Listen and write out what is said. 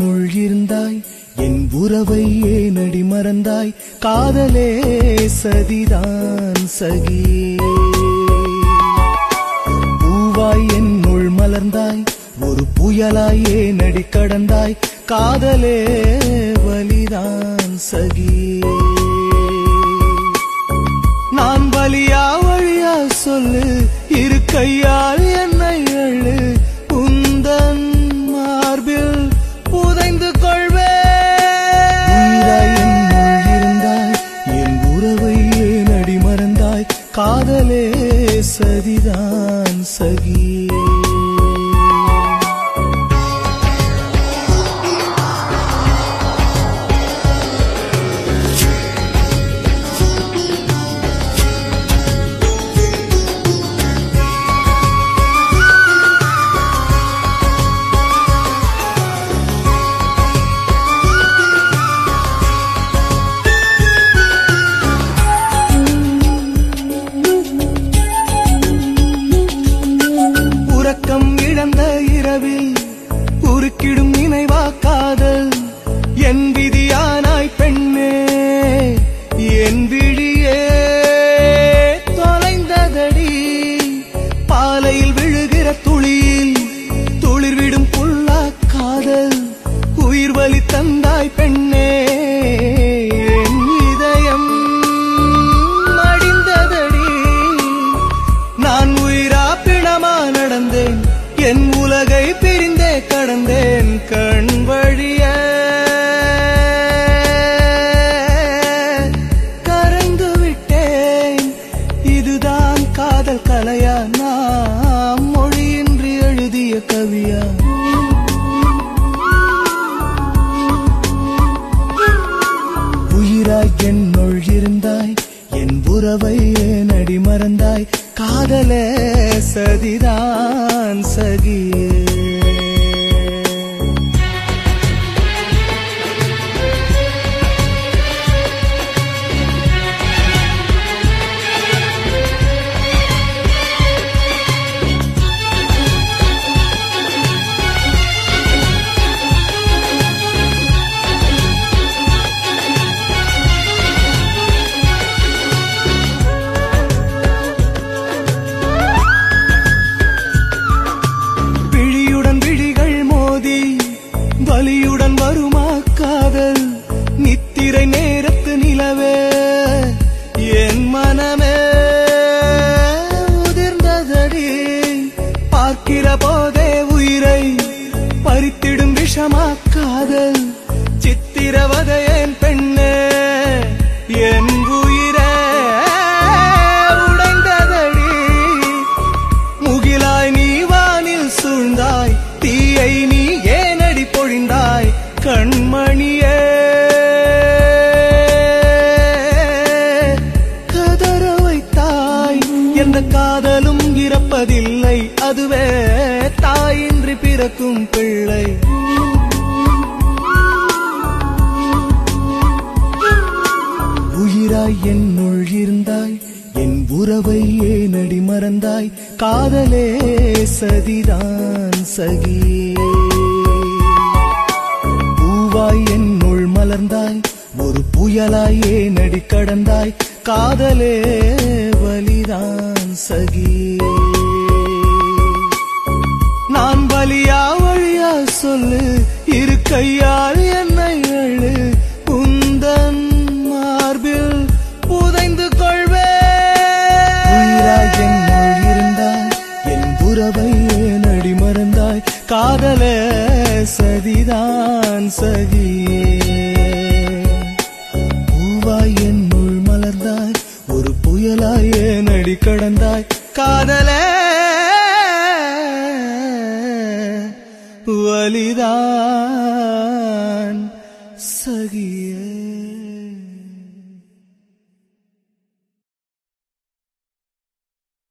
என்னுள் இருந்தாய் என் உறவை ஏனடி மறந்தாய் காதலே சதிதான் சகியே பூவாய் என்னுள் மலர்ந்தாய் ஒரு புயலாய் ஏனடி கடந்தாய் காதலே வலிதான் சகியே நான் வலியா வழியா சொல்லு இரு கையால் என்னை அழு உந்தன் மார்பில் புதைந்து கொள்வே இருந்தாய் என் உறவை ஏனடி மறந்தாய் காதலே சதிதான் சகியே உறக்கம் இழந்த இரவில் உருக்கிடும் நினைவா காதல் என் விதியானாய் பெண்ணே என் விழியே தொலைந்ததடி பாலையில் விழுகிற துளியில் துளிர்விடும் புல்லா காதல் உயிர் வலி தந்தாய் பெண்ணே என் இதயம் மடிந்ததடி நான் உயிரா பிணமா நடந்தேன் என் உலகை பிரிந்தே கடந்தேன் கண் வழிய கரைந்து விட்டேன் இதுதான் காதல் கலையா நாம் மொழியின்றி எழுதிய கவியா உயிராய் என்னுள் இருந்தாய் என் உறவை ஏனடி மறந்தாய் காதலே சதிதான் சகியே விழியுடன் விழிகள் மோதி வலியுடன் வருமா காதல் நித்திரை நேரத்து நிலவே என் மனமே உதிர்ந்ததடி பார்க்கிற போதே உயிரை பறித்திடும் விஷமா காதல் சித்திரவதை என் பெண்ணே என் உயிரே உடைந்ததடி முகிலாய் நீ வானில் சூழ்ந்தாய் தீயை நீ ஏனடி பொழிந்தாய் கண்மணியே கதற வைத்தாய் எந்த காதலும் இறப்பதில்லை அதுவே தாயின்றி பிறக்கும் பிள்ளை உயிராய் என்னுள் இருந்தாய் என் உறவை ஏனடி மறந்தாய் காதலே சதிதான் சகியே பூவாய் என்னுள் மலர்ந்தாய் ஒரு புயலாய் ஏனடி கடந்தாய் காதலே வலிதான் சகியே நான் வலியா வழியா சொல்லு இரு கையால் என்னை அழு உந்தன் மார்பில் புதைந்து கொள்வே உயிராய் என்னுள் இருந்தாய் என் உறவை ஏனடி மறந்தாய் காதலே சதிதான் சகியே பூவாய் என்னுள் மலர்ந்தாய் ஒரு புயலாய் ஏனடி கடந்தாய் காதலே வலிதான் சகியே